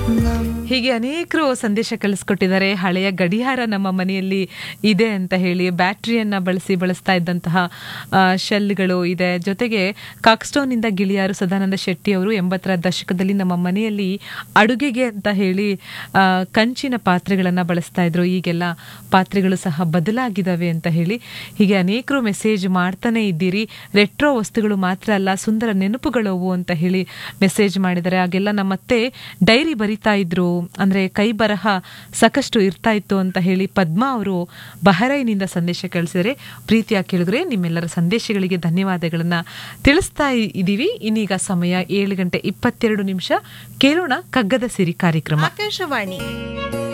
ಹೀಗೆ ಅನೇಕರು ಸಂದೇಶ ಕಳಿಸ್ಕೊಟ್ಟಿದ್ದಾರೆ ಹಳೆಯ ಗಡಿಯಾರ ನಮ್ಮ ಮನೆಯಲ್ಲಿ ಇದೆ ಅಂತ ಹೇಳಿ ಬ್ಯಾಟ್ರಿಯನ್ನ ಬಳಸಿ ಬಳಸ್ತಾ ಇದ್ದಂತಹ ಆ, ಶೆಲ್ಗಳು ಇದೆ ಜೊತೆಗೆ ಕಾಕ್ಸ್ಟೋನಿಂದ ಗಿಳಿಯಾರು ಸದಾನಂದ ಶೆಟ್ಟಿ ಅವರು ಎಂಬತ್ತರ ದಶಕದಲ್ಲಿ ನಮ್ಮ ಮನೆಯಲ್ಲಿ ಅಡುಗೆಗೆ ಅಂತ ಹೇಳಿ ಆ, ಕಂಚಿನ ಪಾತ್ರೆಗಳನ್ನ ಬಳಸ್ತಾ ಇದ್ರು ಈಗೆಲ್ಲ ಪಾತ್ರೆಗಳು ಸಹ ಬದಲಾಗಿದ್ದಾವೆ ಅಂತ ಹೇಳಿ ಹೀಗೆ ಅನೇಕರು ಮೆಸೇಜ್ ಮಾಡ್ತಾನೆ ಇದ್ದೀರಿ ರೆಟ್ರೋ ವಸ್ತುಗಳು ಮಾತ್ರ ಅಲ್ಲ ಸುಂದರ ನೆನಪುಗಳವು ಅಂತ ಹೇಳಿ ಮೆಸೇಜ್ ಮಾಡಿದ್ದಾರೆ ಆಗೆಲ್ಲ ನಮ್ಮತ್ತೆ ಡೈರಿ ಬರಿತಾ ಇದ್ರು ಅಂದ್ರೆ ಕೈ ಬರಹ ಸಾಕಷ್ಟು ಇರ್ತಾ ಇತ್ತು ಅಂತ ಹೇಳಿ ಪದ್ಮಾ ಅವರು ಬಹರೈನಿಂದ ಸಂದೇಶ ಕಳಿಸಿದರೆ ಪ್ರೀತಿಯ ಕೇಳಿದ್ರೆ ನಿಮ್ಮೆಲ್ಲರ ಸಂದೇಶಗಳಿಗೆ ಧನ್ಯವಾದಗಳನ್ನ ತಿಳಿಸ್ತಾ ಇ- ಇದೀವಿ ಇನ್ನೀಗ ಸಮಯ ಏಳು ಗಂಟೆ ಇಪ್ಪತ್ತೆರಡು ನಿಮಿಷ ಕೇಳೋಣ ಕಗ್ಗದ ಸಿರಿ ಕಾರ್ಯಕ್ರಮ ಆಕಾಶವಾಣಿ